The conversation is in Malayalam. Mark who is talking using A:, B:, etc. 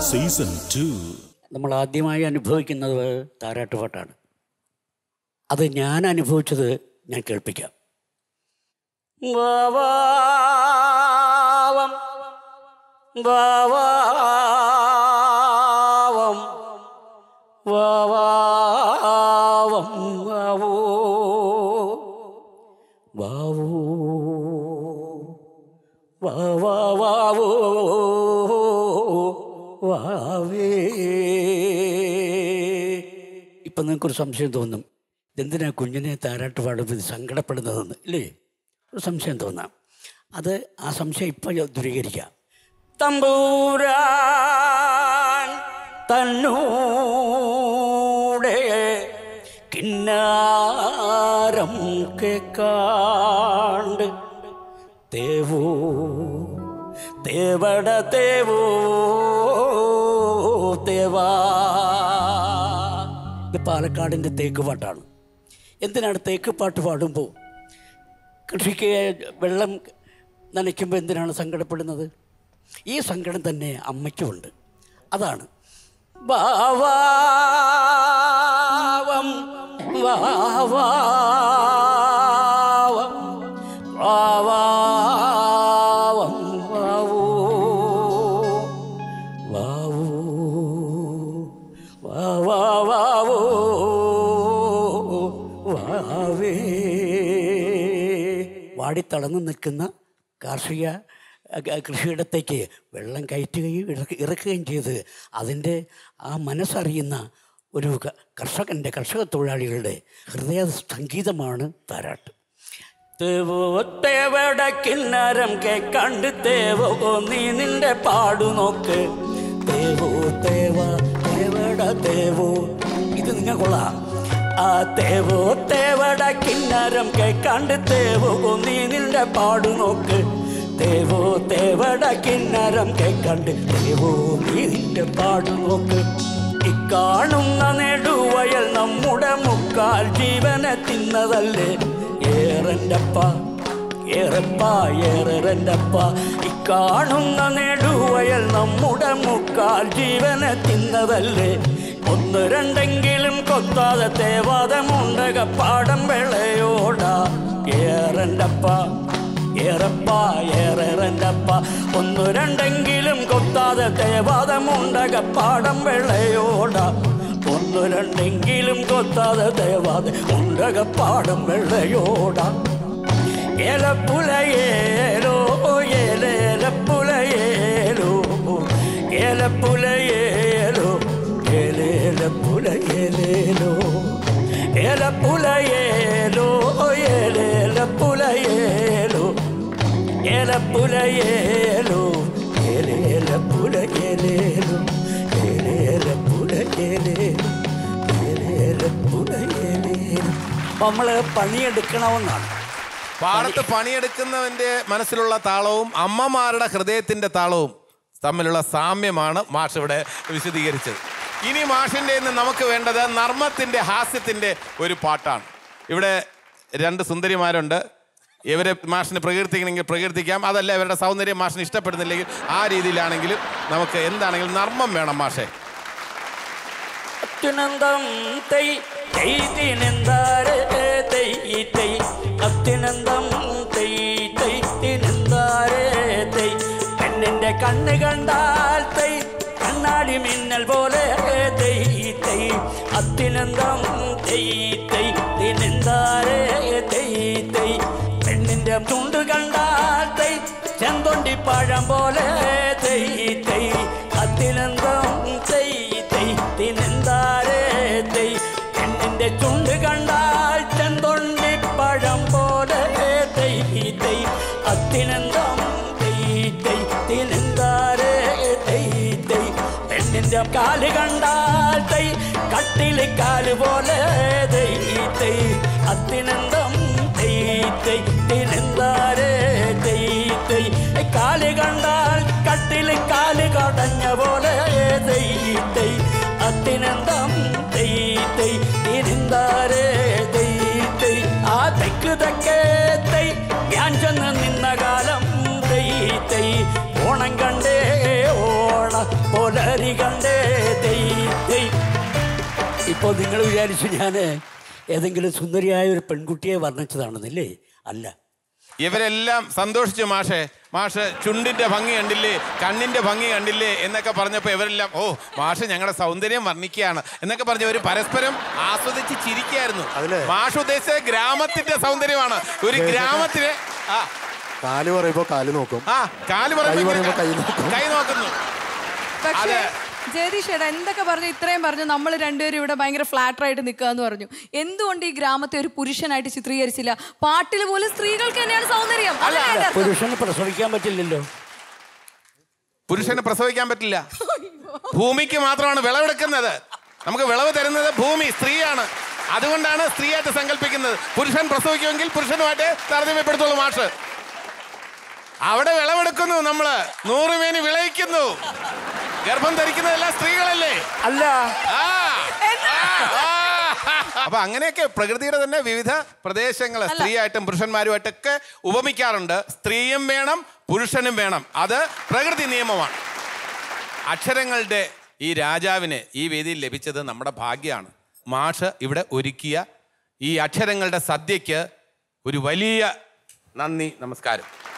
A: സീസൺ ടു
B: നമ്മൾ ആദ്യമായി അനുഭവിക്കുന്നത് താരാട്ടുപാട്ടാണ് അത് ഞാൻ അനുഭവിച്ചത് ഞാൻ കേൾപ്പിക്കാം വാവാവം വാവാവം വാവാവം വാവോ വാവോ വാവാവോ വാവേ ഇപ്പം നിങ്ങൾക്കൊരു സംശയം തോന്നും ഇതെന്തിനാ കുഞ്ഞിനെ താരാട്ട് പാടുമ്പോൾ ഇത് സങ്കടപ്പെടുന്നതെന്ന് ഇല്ലേ ഒരു സംശയം തോന്നാം അത് ആ സംശയം ഇപ്പം ദൂരീകരിക്കാം തമ്പൂരാൻ തന്നൂടെ കിന്നാരം കേക്കാണ്ട് തേവോ തേവട തേവോ തേവാ ഇത് പാലക്കാടിൻ്റെ തേക്ക് പാട്ടാണ് എന്തിനാണ് തേക്ക് പാട്ട് പാടുമ്പോൾ കൃഷിക്ക് വെള്ളം നനയ്ക്കുമ്പോൾ എന്തിനാണ് സങ്കടപ്പെടുന്നത് ഈ സങ്കടം തന്നെ അമ്മയ്ക്കുമുണ്ട് അതാണ് വാവാവം വാവാവം വാവാവം വാവോ വാവോ വാവാവോ വാവേ വാടിത്തളർന്നു നിൽക്കുന്ന കാർഷിക അഹ് കൃഷിയിടത്തേക്ക് വെള്ളം കയറ്റുകയും ഇറക്ക- ഇറക്കുകയും ചെയ്ത് അതിൻ്റെ ആ മനസ്സറിയുന്ന ഒരു ക- കർഷകൻ്റെ കർഷക തൊഴിലാളികളുടെ ഹൃദയ സംഗീതമാണ് താരാട്ട് തേവോ തേവട കിന്നരം കേക്കണ്ട് തേവോ നീ നിന്റെ പാടു നോക്ക് തേവോ തേവ തേവട തേവോ ഇത് നിങ്ങൾ കൊള്ളാം ആ തേവോ തേവട കിന്നരം കേക്കണ്ട് തേവോ നീ നിന്റെ പാടു നോക്ക് തേവോ തേവട കിന്നരം കേക്കണ്ട് തേവോ നീ നിന്റെ പാടു നോക്ക് ഇക്കാണുന്ന നെടുവയൽ നമ്മുടെ മുക്കാൽ ജീവനെ തിന്നതല്ലേ ഏറൻ്റപ്പ ഏറപ്പ ഏറെൻ്റപ്പ ഇക്കാണുന്ന നെടുവയൽ നമ്മുടെ മുക്കാൽ ജീവനെ തിന്നതല്ലേ ഒന്ന് രണ്ടെങ്കിലും കൊത്താതെ തേവാദമുണ്ടക പാടം വെള്ളയോടാ ഏറൻ്റപ്പ ഏറപ്പ ഏറെറൻ്റപ്പ ഒന്നു രണ്ടെങ്കിലും കൊത്താതെ തേവാദമുണ്ടക പാടം വെള്ളയോട ഒന്നു രണ്ടെങ്കിലും കൊത്താതെ തേവാതെ ഉണ്ടക പാടം വെള്ളയോട ഏലപ്പുലയേലോ ഏലേലപ്പുലയേലോ ഏലപ്പുലയേലോ ഏലേലപ്പുലയേലേലോ ഏലപ്പുലയേലോ ഏലേലപ്പുലയേലോ ഏലപ്പുലയേലോ ഏലേലപ്പുലയേലേലോ ഏലേലപ്പുലയേലേലോ ഏലേലപ്പുലയേലേലോ നമ്മൾ പണിയെടുക്കണമെന്നാണ്
C: പാടത്ത് പണിയെടുക്കുന്നവന്റെ മനസ്സിലുള്ള താളവും അമ്മമാരുടെ ഹൃദയത്തിന്റെ താളവും തമ്മിലുള്ള സാമ്യമാണ് മാഷ് ഇവിടെ വിശദീകരിച്ചത് ഇനി മാഷിന്റെ നിന്ന് നമുക്ക് വേണ്ടത് നർമ്മത്തിന്റെ ഹാസ്യത്തിന്റെ ഒരു പാട്ടാണ് ഇവിടെ രണ്ട് സുന്ദരിമാരുണ്ട് ഇവരെ മാഷിന് പ്രകീർത്തിക്കണമെങ്കിൽ പ്രകീർത്തിക്കാം അതല്ല ഇവരുടെ സൗന്ദര്യം മാഷിന് ഇഷ്ടപ്പെടുന്നില്ലെങ്കിൽ ആ രീതിയിലാണെങ്കിലും നമുക്ക് എന്താണെങ്കിലും നർമ്മം വേണം മാഷെ
B: അത്യുനന്ദം തൈ തൈ തിനെന്താരെ തൈ തൈ അത്യുനന്ദം തൈ തൈ തിനെന്താരെ തൈ പെണ്ണിന്റെ കണ്ണ് കണ്ടാൽ തൈ കണ്ണാടി മിന്നൽ പോലെ തൈ തൈ അത്യുനന്ദം തൈ തൈ തിനെന്താരെ തൈ തൈ പെണ്ണിന്റെ ചുണ്ട് കണ്ടാൽ തൈ ചെന്തൊണ്ടി പഴം പോലെ തൈ തൈ അത്തിനന്തം തൈ തൈ തിനെന്താരേ തൈ പെണ്ണിന്റെ ചുണ്ട് കണ്ടാൽ ചെന്തൊണ്ടി പഴം പോലെ തൈ തൈ അത്തിനന്തം തൈ തൈ തിനെന്താരേ തൈ തൈ പെണ്ണിന്റെ കാല് കണ്ടാൽ തൈ കട്ടില് കാല് പോലെ തൈ തൈ അത്തിനന്തം തൈ തൈ തിനെന്താരേ തൈ തൈ കാല് കണ്ടാൽ കട്ടില് കാല് കടഞ്ഞ പോലെ തൈ തൈ അത്തിനന്തം തൈ തൈ തിനെന്താരേ തൈ തൈ ആ തെക്ക് തെക്കേ തൈ ഞാൻ ചെന്ന് നിന്ന കാലം തൈ തൈ ഓണം കണ്ടേ ഓണ പുലരി സുന്ദരി കണ്ടേ തെയ് തെയ് ഇപ്പോൾ നിങ്ങൾ വിചാരിച്ചു ഞാൻ ഏതെങ്കിലും സുന്ദരിയായ ഒരു പെൺകുട്ടിയെ വർണ്ണിച്ചതാണെന്നില്ലേ അല്ല
C: ഇവരെല്ലാം സന്തോഷിച്ചു മാഷെ മാഷ് ചുണ്ടിന്റെ ഭംഗി കണ്ടില്ലേ കണ്ണിന്റെ ഭംഗി കണ്ടില്ലേ എന്നൊക്കെ പറഞ്ഞപ്പോൾ ഇവരെല്ലാം ഓ മാഷ് ഞങ്ങളുടെ സൗന്ദര്യം വർണ്ണിക്കുകയാണ് എന്നൊക്കെ പറഞ്ഞ് അവർ പരസ്പരം ആസ്വദിച്ച് ചിരിക്കുകയായിരുന്നു
A: അതിലെ-
C: മാഷ് ഉദ്ദേശിച്ചത് ഗ്രാമത്തിന്റെ സൗന്ദര്യമാണ് ഒരു ഗ്രാമത്തിലെ ആ
A: കാല് പറയുമ്പോ കാല് നോക്കും
C: ആ കാല് പറയുമ്പോ
A: പറയുമ്പോ കൈ
C: ഇങ്ങനെ
A: നോക്കും.
C: കൈ നോക്കുന്നു
D: പക്ഷേ
C: അതെ.
D: ജയതീഷ് ഏട്ടാ എന്തൊക്കെ പറഞ്ഞു ഇത്രയും പറഞ്ഞു നമ്മൾ രണ്ടുപേരും ഇവിടെ ഭയങ്കര ഫ്ലാറ്ററായിട്ട് നിൽക്കുക എന്ന് പറഞ്ഞു എന്തുകൊണ്ട് ഈ ഗ്രാമത്തെ ഒരു പുരുഷനായിട്ട് ചിത്രീകരിച്ചില്ല പാട്ടിൽ പോലും സ്ത്രീകൾക്ക് തന്നെയാണ് സൗന്ദര്യം അതല്ലേ അതിന്റെ അർത്ഥം?
B: പുരുഷന് പ്രസവിക്കാൻ പറ്റില്ലല്ലോ
C: പുരുഷന് പ്രസവിക്കാൻ പറ്റില്ല ഭൂമിക്ക് മാത്രമാണ് വിളവെടുക്കുന്നത് നമുക്ക് വിളവ് തരുന്നത് ഭൂമി സ്ത്രീയാണ് അതുകൊണ്ടാണ് സ്ത്രീയായിട്ട് സങ്കല്പിക്കുന്നത് പുരുഷൻ പ്രസവിക്കുമെങ്കിൽ പുരുഷനുമായിട്ട് താരതമ്യപ്പെടുത്തുള്ളൂ മാഷ് അവിടെ വിളവെടുക്കുന്നു നമ്മള് നൂറുമേനി വിളയിക്കുന്നു ഗർഭം ധരിക്കുന്നതെല്ലാം സ്ത്രീകളല്ലേ
B: അല്ല
C: ആ. ആ. അപ്പൊ അങ്ങനെയൊക്കെ പ്രകൃതിയുടെ തന്നെ വിവിധ പ്രദേശങ്ങൾ സ്ത്രീയായിട്ടും പുരുഷന്മാരുമായിട്ടൊക്കെ ഉപമിക്കാറുണ്ട് സ്ത്രീയും വേണം പുരുഷനും വേണം അത് പ്രകൃതി നിയമമാണ് അക്ഷരങ്ങളുടെ ഈ രാജാവിന് ഈ വേദിയിൽ ലഭിച്ചത് നമ്മുടെ ഭാഗ്യമാണ് മാഷ് ഇവിടെ ഒരുക്കിയ ഈ അക്ഷരങ്ങളുടെ സദ്യക്ക് ഒരു വലിയ നന്ദി നമസ്കാരം